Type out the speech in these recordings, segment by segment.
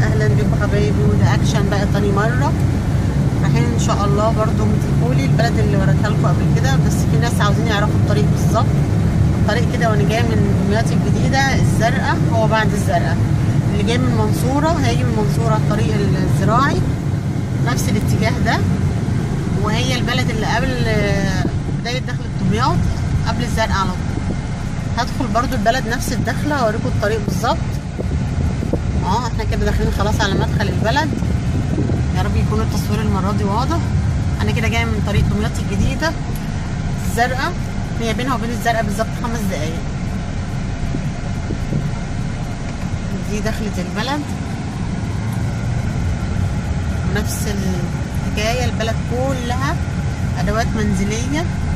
اهلا بيكم حبايبي وده اكشن بقى تاني مره رايحين ان شاء الله برضو متركولي البلد اللي وريتها لكم قبل كده بس في ناس عاوزين يعرفوا الطريق بالظبط الطريق كده وانا جايه من دمياط الجديده الزرقاء هو بعد الزرقاء اللي جاي من المنصوره هيجي من المنصوره الطريق الزراعي نفس الاتجاه ده وهي البلد اللي قبل بدايه دخلة دمياط قبل الزرقاء على طول هدخل برضو البلد نفس الدخله هوريكم الطريق بالظبط اه احنا كده داخلين خلاص على مدخل البلد يا رب يكون التصوير المره دي واضح انا كده جايه من طريق دمياط الجديده الزرقاء هي بينها وبين الزرقاء بالظبط خمس دقايق دي دخلة البلد ونفس الحكاية البلد كلها أدوات منزلية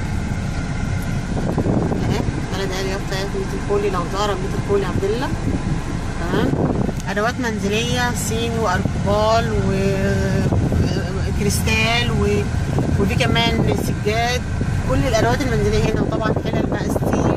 اهي بلد أهلي بتاعت بيت الكولي لو ظهر بيت الكولي عبد الله تمام ادوات منزليه صين واركبال وكريستال و... وفي كمان سجاد كل الادوات المنزليه هنا وطبعا حلل بقى ستيل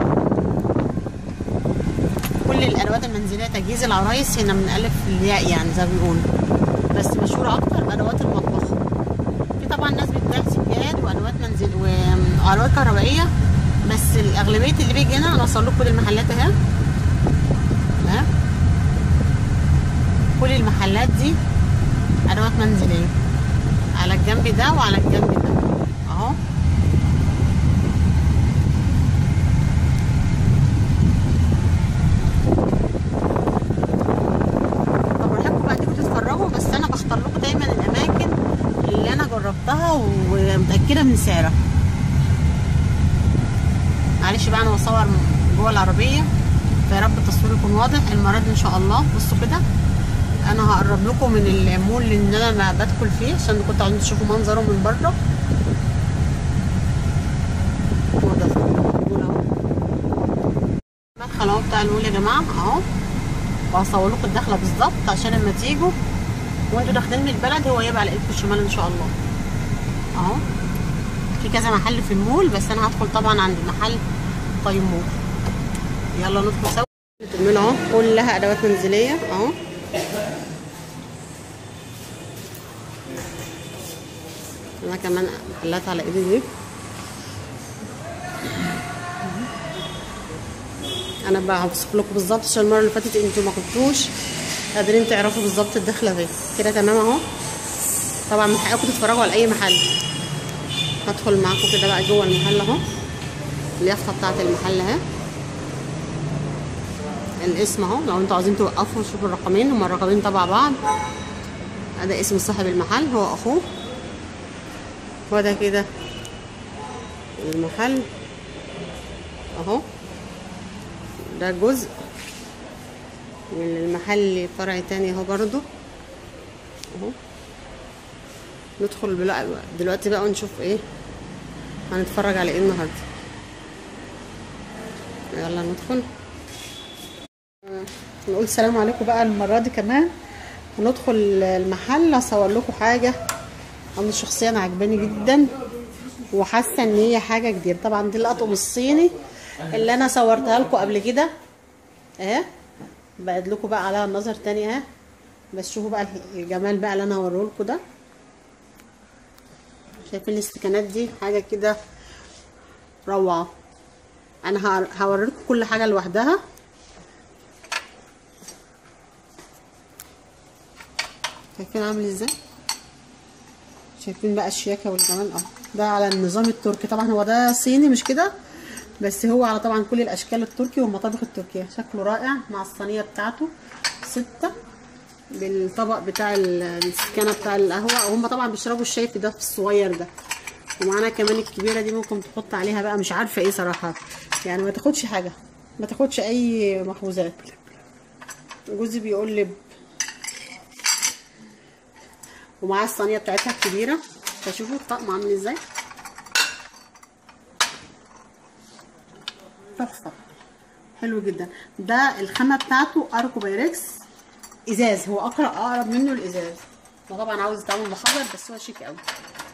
كل الادوات المنزليه تجهيز العرايس هنا من الف للياء يعني زي ما بيقولوا بس مشهوره اكتر ادوات المطبخ في طبعا ناس بتبيع سجاد وادوات منزل وادوات كهربائيه بس الاغلبيه اللي بيجي هنا انا اصور لكم كل المحلات اهي ها كل المحلات دي ادوات منزليه على الجنب ده وعلى الجنب ده اهو طب براحتكم بقى تيجوا تتفرجوا بس انا بختار لكم دايما الاماكن اللي انا جربتها ومتاكده من سعرها معلش بقى انا بصور جوه العربيه فيا رب التصوير يكون واضح المره دي ان شاء الله بصوا كده انا هقرب لكم من المول اللي انا بدخل فيه عشان كنتوا عايزين تشوفوا منظره من بره هو ده المول اهو المدخل اهو بتاع المول يا جماعه اهو وهصور لكم الدخله بالظبط عشان لما تيجوا وانتوا داخلين من البلد هو يبقى على ايدكم الشمال ان شاء الله اهو في كذا محل في المول بس انا هدخل طبعا عند محل تيمور يلا ندخل سوا المول اهو كلها ادوات منزليه اهو انا كمان محلات على ايدي دي انا بقى هوصف لكم بالظبط عشان المره اللي فاتت انتوا ما كنتوش قادرين تعرفوا بالظبط الدخله دي كده تمام اهو طبعا من حقكم تتفرجوا على اي محل هدخل معاكم كده بقى جوه المحل اهو اليافطه بتاعه المحل اهي الاسم اهو لو انتوا عايزين توقفوا شوفوا الرقمين هما الرقمين تبع بعض ده اسم صاحب المحل هو اخوه وده كده المحل اهو ده جزء من المحل فرع تاني اهو برضو اهو ندخل دلوقتي بقى ونشوف ايه هنتفرج على ايه النهارده يلا ندخل نقول السلام عليكم بقى المره دي كمان هندخل المحل اصور لكم حاجه انا شخصيا عجباني جدا وحاسه ان هي حاجه جديده طبعا دي الاطقم الصيني اللي انا صورتها لكم قبل كده اهي بقت لكم بقى عليها النظر تاني اهي بس شوفوا بقى الجمال بقى اللي انا هوريه لكم ده شايفين الاستكانات دي حاجه كده روعه انا هوريكم كل حاجه لوحدها شايفين عامل ازاي شايفين بقى الشياكه والجمال اهو ده على النظام التركي طبعا هو ده صيني مش كده بس هو على طبعا كل الاشكال التركي والمطابخ التركيه شكله رائع مع الصينيه بتاعته ستة بالطبق بتاع السكانه بتاع القهوه وهم طبعا بيشربوا الشاي في ده في الصغير ده ومعانا كمان الكبيره دي ممكن تحط عليها بقى مش عارفه ايه صراحه يعني ما تاخدش حاجه ما تاخدش اي مخبوزات جوزي بيقول لي ومعاه الصينيه بتاعتها الكبيره فشوفوا الطقم عامل ازاي تحفه حلو جدا ده الخامه بتاعته اركو بايركس ازاز هو اقرب اقرب منه الازاز هو طبعا عاوز يتعمل بحجر بس هو شيك قوي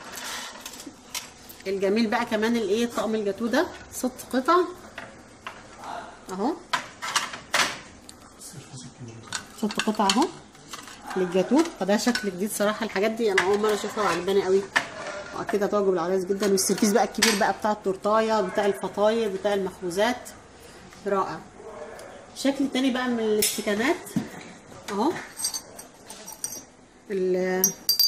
الجميل بقى كمان الايه طقم الجاتو ده ست قطع اهو ست قطع اهو للجاتوه فده شكل جديد صراحه الحاجات دي انا اول مره اشوفها وعجباني قوي واكيد هتعجب العرايس جدا والسيرفيس بقى الكبير بقى بتاع التورتايه بتاع الفطاير بتاع المخبوزات رائع شكل تاني بقى من الاستكانات اهو ال-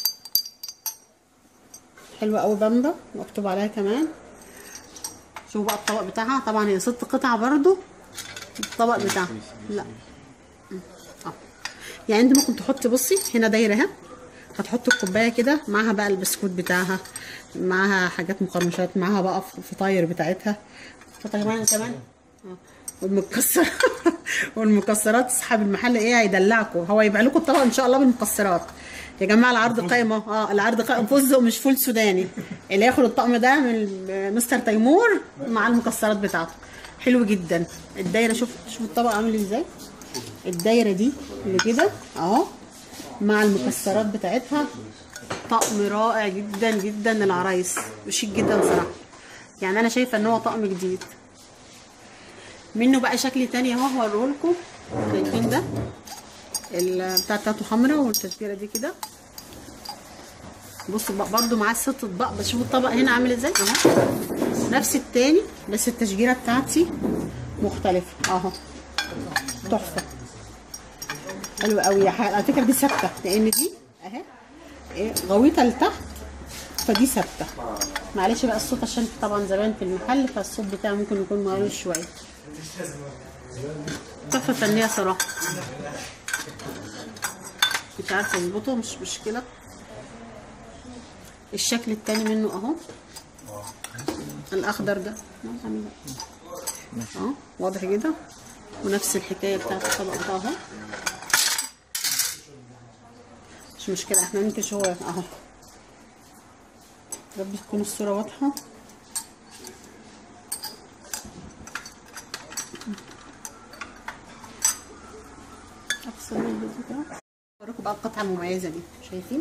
حلوه قوي بامبا مكتوب عليها كمان شوفوا بقى الطبق بتاعها طبعا هي ست قطع برضو الطبق بتاعها لا اه يعني انت ممكن تحطي بصي هنا دايره اهي هتحطي الكوبايه كده معاها بقى البسكوت بتاعها معاها حاجات مقرمشات معاها بقى فطاير بتاعتها فطاير كمان كمان اه والمكسر والمكسرات اصحاب المحل ايه هيدلعكم هو يبيع لكم الطبق ان شاء الله بالمكسرات يا جماعه العرض قائم اهو اه العرض قائم فز ومش فول سوداني اللي ياخد الطقم ده من مستر تيمور مع المكسرات بتاعته حلو جدا الدايره شوف شوف الطبق عامل ازاي الدايره دي اللي كده اهو مع المكسرات بتاعتها طقم رائع جدا جدا للعرايس وشيك جدا صراحه يعني انا شايفه ان هو طقم جديد منه بقى شكل تاني اهو هوريهولكم شايفين ده ال- بتاع بتاعته حمرا والتشجيره دي كده بصوا بقى برضو معاه ست اطباق بس شوفوا الطبق هنا عامل ازاي اهو نفس التاني بس التشجيره بتاعتي مختلفه اهو تحفه حلو قوي على فكره دي ثابته لان دي اهي ايه غويطه لتحت فدي ثابته معلش بقى الصوت عشان طبعا زمان في المحل فالصوت بتاعه ممكن يكون مقلوش شويه تحفه فنيه صراحه مش عارفه اظبطه مش مشكله الشكل التاني منه اهو الاخضر ده اهو واضح كده ونفس الحكايه بتاعت الطبق بتاعه اهو مش مشكله احنا ننكش هو اهو رب تكون الصوره واضحه اقصى كده اوريكم بقى القطعه المميزه دي شايفين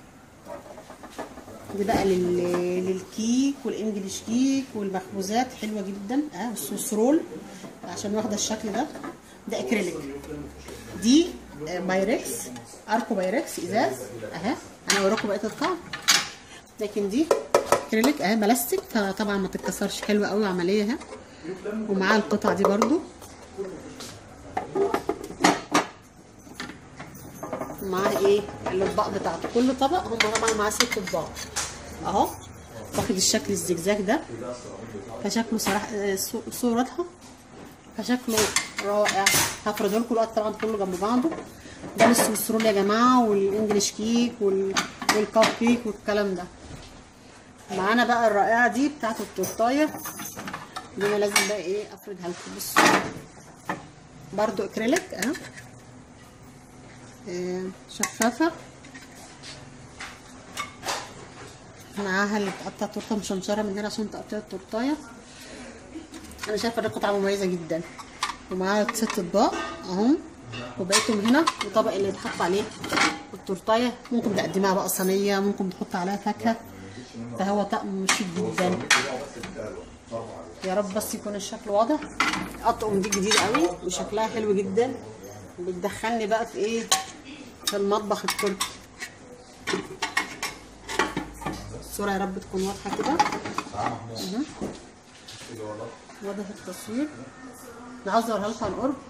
دي بقى لل... للكيك والانجليش كيك والمخبوزات حلوه جدا اه والصوص رول عشان واخده الشكل ده ده اكريليك دي آه، بايركس اركو بايركس ازاز اهي انا اوريكم بقيه القطع لكن دي اكريليك اهي بلاستيك فطبعا ما تتكسرش حلوه قوي عمليه اهي ومعاها القطع دي برضو معاه ايه الاطباق بتاعته كل طبق هم طبعا معاه ست اطباق اهو واخد الشكل الزجزاج ده فشكله صراحه آه، صو- صورتها فشكله رائع هفرده لكم الوقت طبعا كله جنب بعضه ده السويسرول يا جماعه والانجليش كيك وال... والكاب كيك والكلام ده معانا بقى الرائعه دي بتاعت التورتايه دي انا لازم بقى ايه افردها لكم بصوا برضو اكريليك اهو آه، شفافة معاها اللي بتقطع تورته مشمشرة من هنا عشان تقطيع التورتاية انا شايفة دي قطعة مميزة جدا ومعاها ست اطباق اهو وبقيتهم هنا وطبق اللي يتحط عليه التورتايه ممكن تقدمها بقى صينية ممكن تحط عليها فاكهة فهو طقم شيك جدا يا رب بس يكون الشكل واضح اطقم دي جديدة قوي وشكلها حلو جدا بتدخلني بقى في ايه في المطبخ التركي الصورة يا رب تكون واضحة كده اهو. واضح التصوير انا عاوزة اوريها لكم عن قرب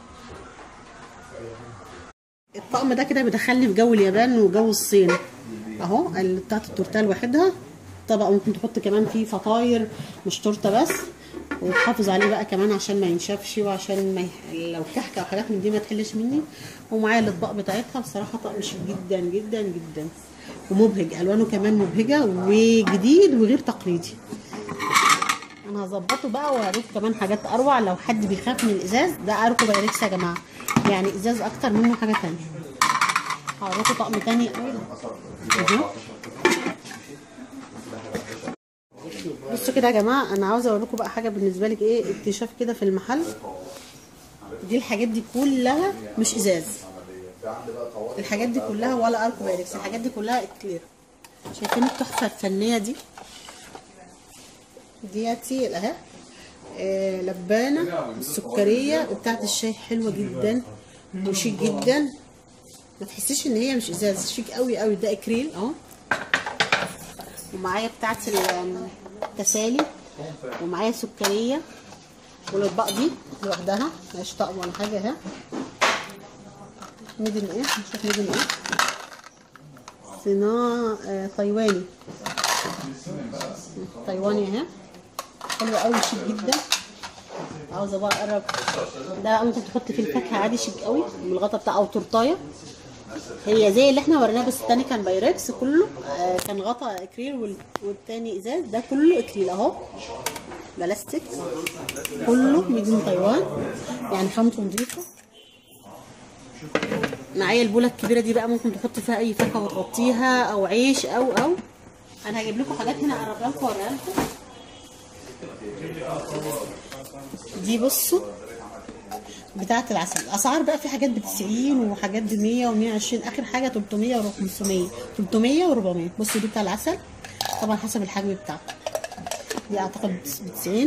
الطقم ده كده بيدخلني في جو اليابان وجو الصين اهو اللي بتاعت التورتيه لوحدها طبق ممكن تحط كمان فيه فطاير مش تورته بس وتحافظ عليه بقى كمان عشان ما ينشفش وعشان ما ي... لو كحكه او حاجات من دي ما تحلش مني ومعايا الاطباق بتاعتها بصراحه طقم شيك جدا جدا جدا ومبهج الوانه كمان مبهجه وجديد وغير تقليدي انا هظبطه بقى وهوريكم كمان حاجات اروع لو حد بيخاف من الازاز ده اركو بايركس يا جماعه يعني ازاز اكتر منه حاجه تانية هوريكم طقم تاني اهو بصوا كده يا جماعه انا عاوزه اقول لكم بقى حاجه بالنسبه لك ايه اكتشاف كده في المحل دي الحاجات دي كلها مش ازاز الحاجات دي كلها ولا اركو بايركس الحاجات دي كلها اكلير شايفين التحفه الفنيه دي دياتي اهي آه لبانه السكريه وبتاعت الشاي حلوه جدا وشيك جدا ما تحسيش ان هي مش ازاز شيك قوي قوي ده اكريل اهو ومعايا بتاعت التسالي ومعايا سكريه والاطباق دي لوحدها مش طقم ولا حاجه اهي ميدن ايه نشوف ميدن ايه صناعه آه تايواني تايواني اهي حلوه قوي شيك جدا عاوزه بقى اقرب ده ممكن تحط فيه الفاكهه عادي شيك قوي بالغطا بتاع او تورتايه هي زي اللي احنا وريناها بس التاني كان بايركس كله آه كان غطا اكريل وال- والتاني ازاز ده كله اكريل اهو بلاستيك كله ميدين تايوان يعني خامته نظيفه معايا البوله الكبيره دي بقى ممكن تحط فيها اي فاكهه وتغطيها او عيش او او انا هجيب لكم حاجات هنا اقربها لكم واوريها لكم دي بصوا بتاعة العسل الأسعار بقى في حاجات ب 90 وحاجات ب 100 و 120 آخر حاجة 300 و 500 300 و 400 بصوا دي بتاع العسل طبعا حسب الحجم بتاعته دي أعتقد ب 90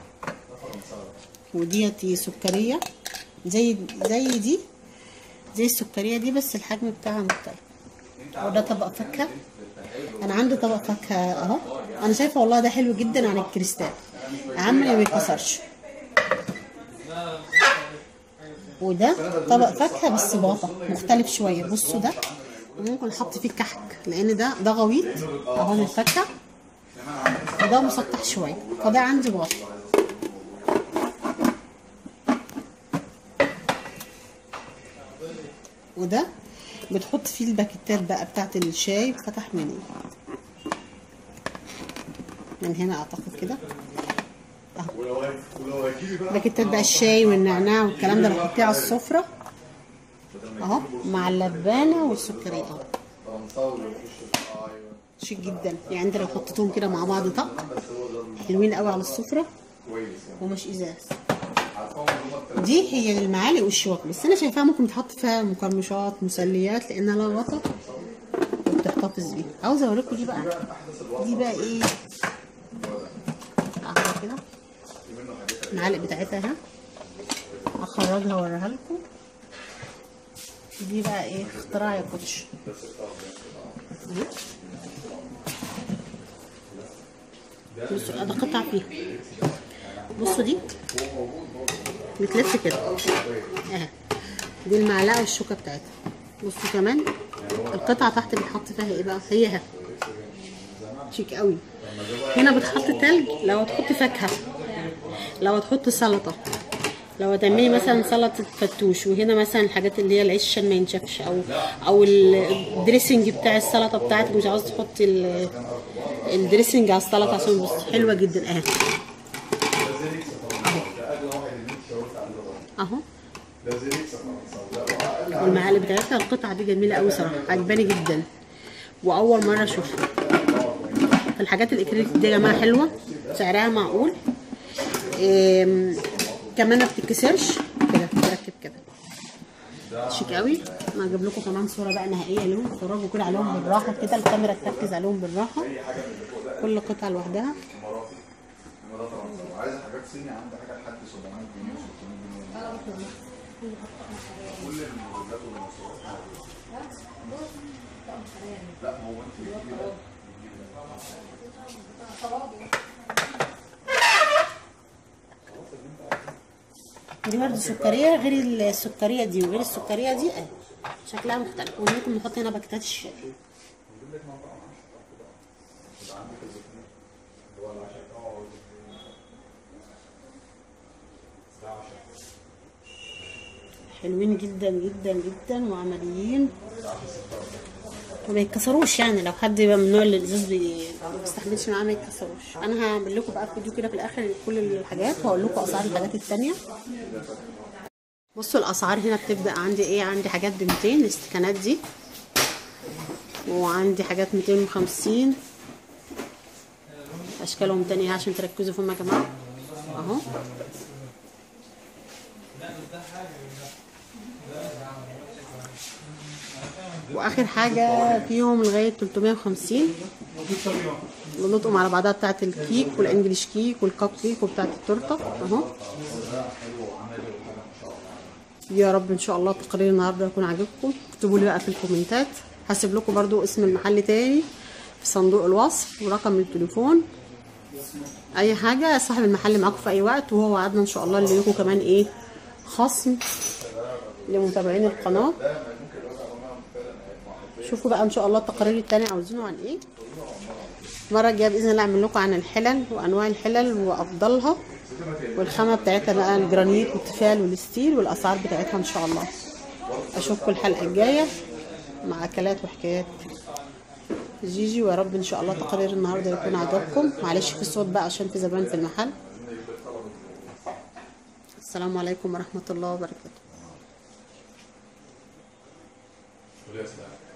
وديت سكرية زي زي دي زي السكرية دي بس الحجم بتاعها مختلف وده طبق فاكهة أنا عندي طبق فاكهة أهو أنا شايفة والله ده حلو جدا عن الكريستال أهم ما بيتكسرش وده طبق فاكهه بس باطه مختلف شويه بصوا ده ممكن احط فيه كحك لان ده ده غويط اهو من الفاكهه وده مسطح شويه فده عندي باطه وده بتحط فيه الباكيتات بقى بتاعت الشاي فتح مني من هنا اعتقد كده ولو ولو هيجيلي بقى باكيتات بقى الشاي والنعناع والكلام ده بحطيه على السفرة اهو مع اللبانة والسكرية اهو هنصور ونخش ايوه شيك جدا يعني انت لو حطيتهم كده مع بعض طق حلوين قوي على السفرة كويس يعني ومش ازاز عارفاهم هم دي هي للمعالق والشوك بس انا شايفاها ممكن تحط فيها مقرمشات مسليات لانها لها غطا وبتحتفظ بيها عاوزه اوريكم دي بقى دي بقى ايه اهو كده المعالق بتاعتها اهي هخرجها واوريها لكم دي بقى ايه اختراع يا كوتش اهي. بصوا انا قطع فيها بصوا دي بتلف كده اهي دي المعلقه والشوكه بتاعتها بصوا كمان القطعه تحت بيتحط فيها ايه بقى هي اهي شيك قوي هنا بتحط تلج لو هتحط فاكهه لو هتحط سلطه لو هتعملي مثلا سلطه فتوش وهنا مثلا الحاجات اللي هي العيش عشان ما ينشفش او او الدريسنج بتاع السلطه بتاعتك مش عاوز تحطي ال- الدريسنج على السلطه عشان بص حلوه جدا اهي اهو ده زي ريكسا فرنسا لا والمعالق بتاعتها القطعه دي جميله قوي صراحه عجباني جدا واول مره اشوفها الحاجات الاكريليك دي يا جماعه حلوه سعرها معقول إيه كمان ما بتتكسرش كده بتركب كده شيك قوي انا هجيب لكم كمان صوره بقى نهائيه لهم اتفرجوا كده عليهم بالراحه كده الكاميرا تركز عليهم بالراحه كل قطعه لوحدها مرات فرنسا عايز حاجات صيني عندي حاجه لحد 700 جنيه و600 جنيه كل المولدات والمصروفات لا ما هو انت بتجيبي ده دي برضه سكريه غير السكريه دي وغير السكريه دي اهي شكلها مختلف وممكن نحط هنا باكيتات الشاي حلوين جدا جدا جدا وعمليين وما يتكسروش يعني لو حد يبقى من النوع اللي الازاز بي- ما بيستحملش معاه ما يتكسروش انا هعمل لكم بقى فيديو كده في الاخر كل الحاجات وهقول لكم اسعار الحاجات التانية بصوا الاسعار هنا بتبدا عندي ايه عندي حاجات ب 200 الاستكانات دي وعندي حاجات 250 اشكالهم تانية عشان تركزوا فيهم يا جماعه اهو واخر حاجه فيهم لغايه 350 بنطقم على بعضها بتاعت الكيك والانجليش كيك والكب كيك وبتاعت التورته اهو يا رب ان شاء الله تقرير النهارده يكون عاجبكم اكتبوا لي بقى في الكومنتات هسيب لكم برضو اسم المحل تاني في صندوق الوصف ورقم التليفون اي حاجه صاحب المحل معاكم في اي وقت وهو وعدنا ان شاء الله اللي ليكم كمان ايه خصم لمتابعين القناه شوفوا بقى ان شاء الله التقارير التانية عاوزينه عن ايه المره الجايه باذن الله اعمل لكم عن الحلل وانواع الحلل وافضلها والخامه بتاعتها بقى الجرانيت والتيفال والستيل والاسعار بتاعتها ان شاء الله اشوفكم الحلقه الجايه مع اكلات وحكايات جيجي ويا رب ان شاء الله تقرير النهارده يكون عجبكم معلش في الصوت بقى عشان في زبائن في المحل السلام عليكم ورحمه الله وبركاته قول يا سلام